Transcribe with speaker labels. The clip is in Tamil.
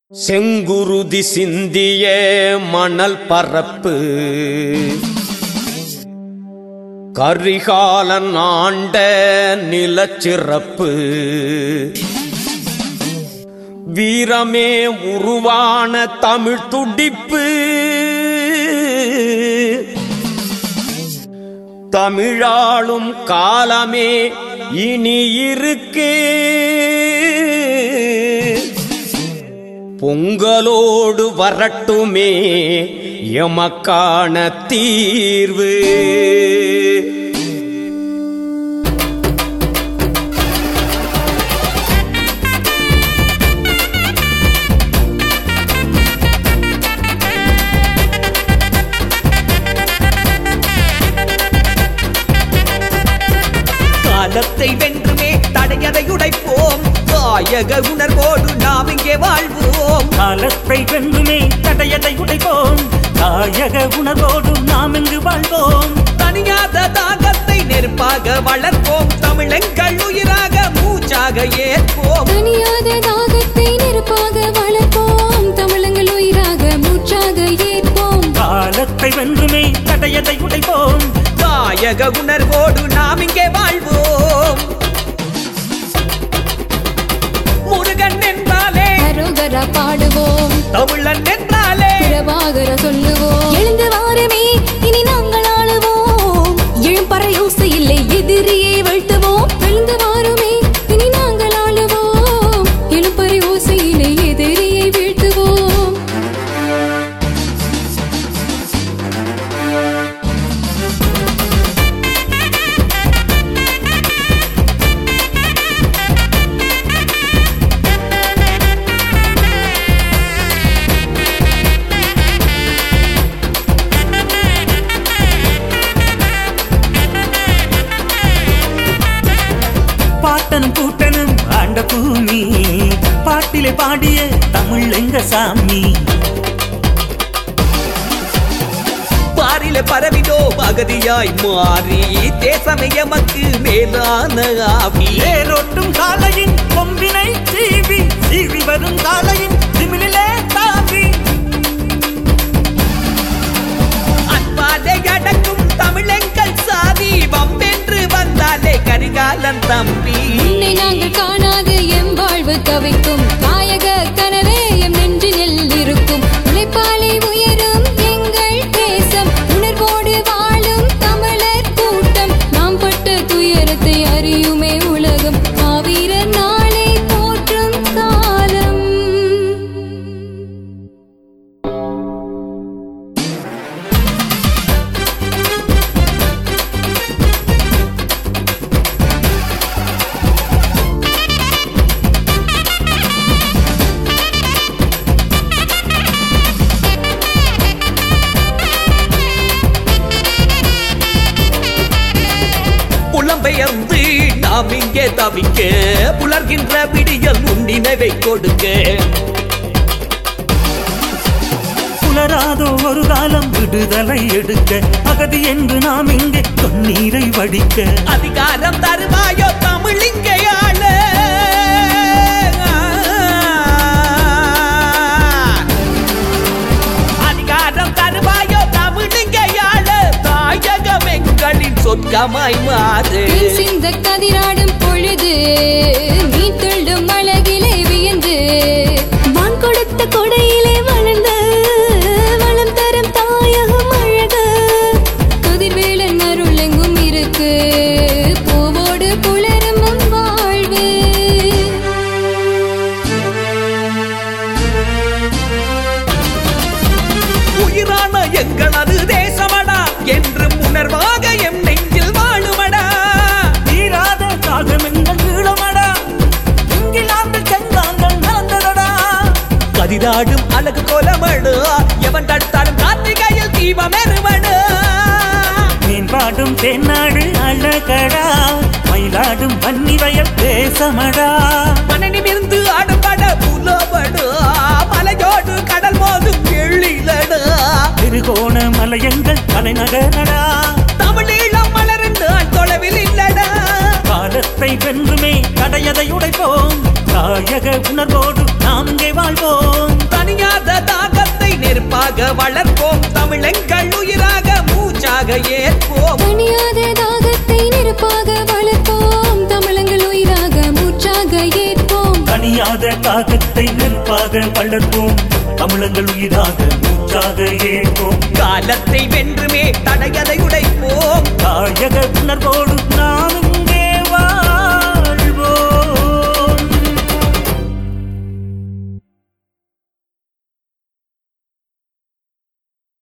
Speaker 1: செங்குருதி சிந்திய மணல் பரப்பு கரிகாலன் ஆண்ட நிலச்சிறப்பு வீரமே உருவான தமிழ் துடிப்பு தமிழாளும் காலமே இனி இருக்கு பொங்கலோடு வரட்டுமே எமக்கான தீர்வு
Speaker 2: காலத்தை வென்றுமே தடையதை உடைப்போம் தாயக உணர்வோடு நாம் இங்கே வாழ்வோம்
Speaker 3: காலத்தை வென்றுமே தடையதை உடைப்போம் தாயக உணர்வோடு நாம் இங்கு வாழ்வோம்
Speaker 2: தனியாத தாகத்தை நெருப்பாக வளர்ப்போம் தமிழங்கள் உயிராக மூச்சாக ஏற்போம்
Speaker 4: தனியாத தாகத்தை நெருப்பாக வளர்ப்போம் தமிழங்கள் உயிராக மூச்சாக ஏற்போம்
Speaker 3: காலத்தை வென்றுமே தடையதை உடைப்போம்
Speaker 2: தாயக உணர்வோடு நாம் இங்கே வாழ்வோம் முருகன் என்றாலே
Speaker 4: அரோகரா பாடுவோம்
Speaker 2: தமிழன் என்றாலே
Speaker 4: பிரபாகர சொல்லுவோம் எழுந்து வாருமே இனி நாங்கள் ஆளுவோம் எழும்பறை யோசை இல்லை எதிரியை வீழ்த்துவோம் எழுந்து வாருமே இனி நாங்கள் ஆளுவோம் எழும்பறை ஓசை இல்லை எதிரியை வீழ்த்துவோம்
Speaker 3: பாட்டனும் கூட்டனும் ஆண்ட பூமி பாட்டிலே பாடிய தமிழ் எங்க சாமி
Speaker 2: பாரில பரவினோம் அகதியாய் மாறி தேசமே எமக்கு மேலான ஆவி
Speaker 3: ஏரோட்டும் காலையின் கொம்பினை சீவி சீவி வரும் காலையின் திமிழிலே தாவி
Speaker 2: அன்பாலே அடக்கும் தமிழெங்கள் சாதி வம்பென்று வந்தாலே கரிகாலன் தம்பி
Speaker 4: உன்னை நாங்கள் காணாது எம் வாழ்வு தவிக்கும் நாயக கனவே எம் நெஞ்சினில் இருக்கும் உழைப்பாலே உயரும் எங்கள் தேசம் உணர்வோடு வாழும் தமிழர் கூட்டம் நாம் பட்ட துயரத்தை அறியுமே உலகம் மாவீரர் நாளை போற்றும் காலம்
Speaker 2: புலம்பெயர்ந்து நாம் இங்கே தவிக்க புலர்கின்ற விடியல் உன்னினைவை கொடுக்க
Speaker 3: புலராதோ ஒரு காலம் விடுதலை எடுக்க அகதி என்று நாம் இங்கே கண்ணீரை வடிக்க
Speaker 2: அதிகாரம் தருவாயோ தமிழ் இங்கே ஆள அதிகாரம் தருவாயோ தமிழ் இங்கே ஆள தாயகம் எங்களின் சொர்க்கமாய் மாறு
Speaker 4: தேன் சிந்த கதிராடும் பொழுது நீ துள்ளும் அழகிலே வியந்து வான் கொடுத்த கொடையிலே வளர்ந்த வளம் தரும் தாயகம் அழகு கதிர்வேலன் அருள் எங்கும் இருக்கு பூவோடு புலரும் உன் வாழ்வு
Speaker 2: உயிரான எங்களது தேசமடா என்றும் உணர்வாக எம் நெஞ்சில் வாழுமடா
Speaker 3: தீராத தாகம் எங்கள் ஈழமடா இங்கிலாந்து செங்காங்கள் நடந்ததடா
Speaker 2: கதிராடும் அழகு கோலமடு எவன் தடுத்தாலும் கார்த்திகையில் தீபம் எருமடு
Speaker 3: மீன்பாடும் தென்னாடு அழகடா மயிலாடும் வன்னி வயல் தேசமடா
Speaker 2: மனநிமிர்ந்து ஆடுபட புலவடு மலையோடு கடல் மோதும் எழிலடு
Speaker 3: திருகோண மலையங்கள் தலைநகரடா
Speaker 2: தமிழீழம் மலர்ந்து தொலைவில் இல்லடா
Speaker 3: காலத்தை வென்றுமே தடையதை உடைப்போம் தாயக உணர்வோடு நாம் இங்கே வாழ்வோம்
Speaker 2: வளர்ப்போம் தமிழங்கள் உயிராக மூச்சாக ஏற்போம்
Speaker 4: தணியாத தாகத்தை நெருப்பாக வளர்ப்போம் தமிழங்கள் உயிராக மூச்சாக ஏற்போம்
Speaker 3: தனியாத காகத்தை நெருப்பாக வளர்ப்போம் தமிழங்கள் உயிராக மூச்சாக ஏற்போம்
Speaker 2: காலத்தை வென்றுமே தடையதை உடைப்போம்
Speaker 3: தாயக உணர்வோடு நானும்